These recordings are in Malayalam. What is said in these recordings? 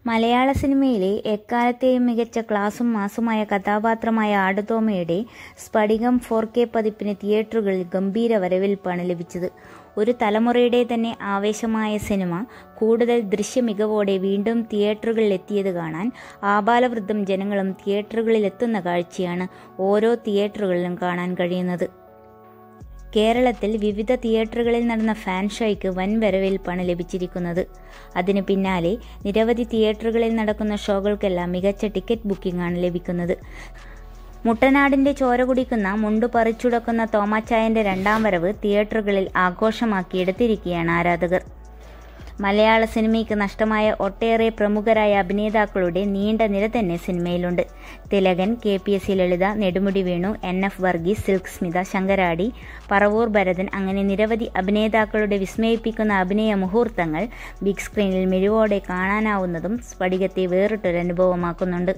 മലയാള സിനിമയിലെ എക്കാലത്തെയും മികച്ച ക്ലാസും മാസുമായ കഥാപാത്രമായ ആടുതോമയുടെ സ്ഫടികം ഫോർ കെ പതിപ്പിന് തിയേറ്ററുകളിൽ ഗംഭീര വരവേൽപ്പാണ് ലഭിച്ചത് ഒരു തലമുറയുടെ തന്നെ ആവേശമായ സിനിമ കൂടുതൽ ദൃശ്യമികവോടെ വീണ്ടും തിയേറ്ററുകളിൽ എത്തിയത് കാണാൻ ആബാലവൃദ്ധം ജനങ്ങളും തിയേറ്ററുകളിലെത്തുന്ന കാഴ്ചയാണ് ഓരോ തിയേറ്ററുകളിലും കാണാൻ കഴിയുന്നത് കേരളത്തിൽ വിവിധ തിയേറ്ററുകളിൽ നടന്ന ഫാൻ ഷോയ്ക്ക് വൻ വരവേൽപ്പാണ് ലഭിച്ചിരിക്കുന്നത് അതിനു പിന്നാലെ നിരവധി തിയേറ്ററുകളിൽ നടക്കുന്ന ഷോകൾക്കെല്ലാം മികച്ച ടിക്കറ്റ് ബുക്കിംഗ് ആണ് ലഭിക്കുന്നത് മുട്ടനാടിന്റെ ചോര കുടിക്കുന്ന മുണ്ടു പറിച്ചുടക്കുന്ന തോമാച്ചായന്റെ രണ്ടാം വരവ് തിയേറ്ററുകളിൽ ആഘോഷമാക്കിയെടുത്തിരിക്കുകയാണ് ആരാധകർ മലയാള സിനിമയ്ക്ക് നഷ്ടമായ ഒട്ടേറെ പ്രമുഖരായ അഭിനേതാക്കളുടെ നീണ്ട നിര തന്നെ സിനിമയിലുണ്ട് Thilakan K P S C Lalitha Nedumudi Venu N F Varghese Silk Smitha Sankaradi Paravoor Bharathan അങ്ങനെ നിരവധി അഭിനേതാക്കളുടെ വിസ്മയിപ്പിക്കുന്ന അഭിനയ മുഹൂർത്തങ്ങൾ ബിഗ് സ്ക്രീനിൽ മിഴിവോടെ കാണാനാവുന്നതും സ്ഫടികത്തെ വേറിട്ടൊരനുഭവമാക്കുന്നുണ്ട്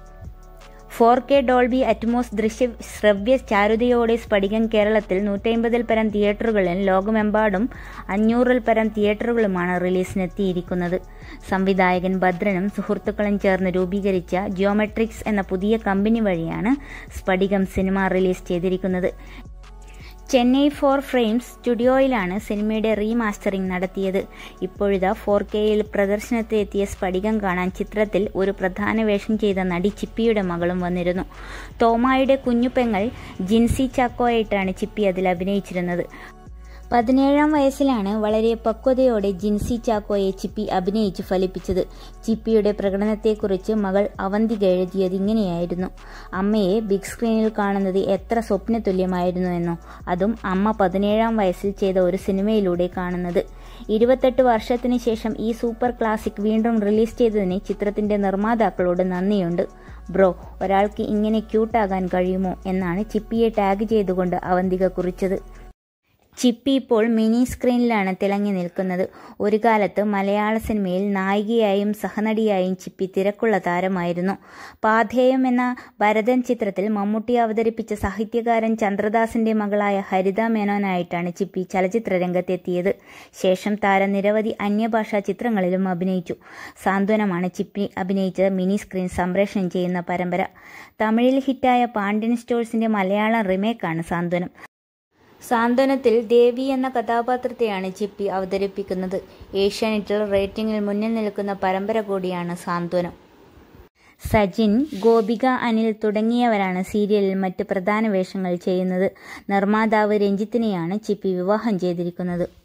ഫോർ കെ ഡോൾബി അറ്റ്മോസ് ദൃശ്യ ശ്രവ്യ ചാരുതയോടെ സ്ഫടികം കേരളത്തിൽ നൂറ്റമ്പതിൽ പരം തിയേറ്ററുകളിലും ലോകമെമ്പാടും അഞ്ഞൂറിൽ പരം തിയേറ്ററുകളുമാണ് റിലീസിനെത്തിയിരിക്കുന്നത് സംവിധായകൻ ഭദ്രനും സുഹൃത്തുക്കളും ചേർന്ന് രൂപീകരിച്ച ജിയോമെട്രിക്സ് എന്ന പുതിയ കമ്പനി വഴിയാണ് സ്ഫടികം സിനിമ റിലീസ് ചെയ്തിരിക്കുന്നത് ചെന്നൈ ഫോർ ഫ്രെയിംസ് സ്റ്റുഡിയോയിലാണ് സിനിമയുടെ റീമാസ്റ്ററിംഗ് നടത്തിയത് ഇപ്പോഴിതാ ഫോർ കെയിൽ പ്രദർശനത്തിലെത്തിയ സ്ഫടികം കാണാൻ ചിത്രത്തിൽ ഒരു പ്രധാന വേഷം ചെയ്ത നടി ചിപ്പിയുടെ മകളും വന്നിരുന്നു തോമായുടെ കുഞ്ഞുപെങ്ങൾ ജിൻസി ചാക്കോയായിട്ടാണ് ചിപ്പി അതിൽ അഭിനയിച്ചിരുന്നത് പതിനേഴാം വയസ്സിലാണ് വളരെ പക്വതയോടെ ജിൻസി ചാക്കോയെ ചിപ്പി അഭിനയിച്ച് ഫലിപ്പിച്ചത് ചിപ്പിയുടെ പ്രകടനത്തെക്കുറിച്ച് മകൾ അവന്തിക എഴുതിയത് ഇങ്ങനെയായിരുന്നു അമ്മയെ ബിഗ് സ്ക്രീനിൽ കാണുന്നത് എത്ര സ്വപ്നതുല്യമായിരുന്നു എന്നോ അതും അമ്മ പതിനേഴാം വയസ്സിൽ ചെയ്ത ഒരു സിനിമയിലൂടെ കാണുന്നത് ഇരുപത്തെട്ട് വർഷത്തിന് ശേഷം ഈ സൂപ്പർ ക്ലാസിക് വീണ്ടും റിലീസ് ചെയ്തതിന് ചിത്രത്തിന്റെ നിർമ്മാതാക്കളോട് നന്ദിയുണ്ട് ബ്രോ ഒരാൾക്ക് ഇങ്ങനെ ക്യൂട്ടാകാൻ കഴിയുമോ എന്നാണ് ചിപ്പിയെ ടാഗ് ചെയ്തുകൊണ്ട് അവന്തിക കുറിച്ചത് ചിപ്പി ഇപ്പോൾ മിനി സ്ക്രീനിലാണ് തിളങ്ങി നിൽക്കുന്നത് ഒരു കാലത്ത് മലയാള സിനിമയിൽ നായികയായും സഹനടിയായും ചിപ്പി തിരക്കുള്ള താരമായിരുന്നു പാധേയം എന്ന ഭരതൻ ചിത്രത്തിൽ മമ്മൂട്ടി അവതരിപ്പിച്ച സാഹിത്യകാരൻ ചന്ദ്രദാസിന്റെ മകളായ ഹരിത മേനോനായിട്ടാണ് ചിപ്പി ചലച്ചിത്ര രംഗത്തെത്തിയത് ശേഷം താരം നിരവധി അന്യഭാഷാ ചിത്രങ്ങളിലും അഭിനയിച്ചു സാന്ത്വനമാണ് ചിപ്പി അഭിനയിച്ച മിനി സ്ക്രീൻ സംപ്രേഷണം ചെയ്യുന്ന പരമ്പര തമിഴിൽ ഹിറ്റായ പാണ്ഡ്യൻ സ്റ്റോഴ്സിന്റെ മലയാളം റിമേക്കാണ് സാന്ത്വനം സാന്ത്വനത്തിൽ ദേവി എന്ന കഥാപാത്രത്തെയാണ് ചിപ്പി അവതരിപ്പിക്കുന്നത് ഏഷ്യാനെറ്റിൽ റേറ്റിംഗിൽ മുന്നിൽ നിൽക്കുന്ന പരമ്പര കൂടിയാണ് സാന്ത്വനം സജിൻ ഗോപിക അനിൽ തുടങ്ങിയവരാണ് സീരിയലിൽ മറ്റ് പ്രധാന വേഷങ്ങൾ ചെയ്യുന്നത് നിർമ്മാതാവ് രഞ്ജിത്തിനെയാണ് ചിപ്പി വിവാഹം ചെയ്തിരിക്കുന്നത്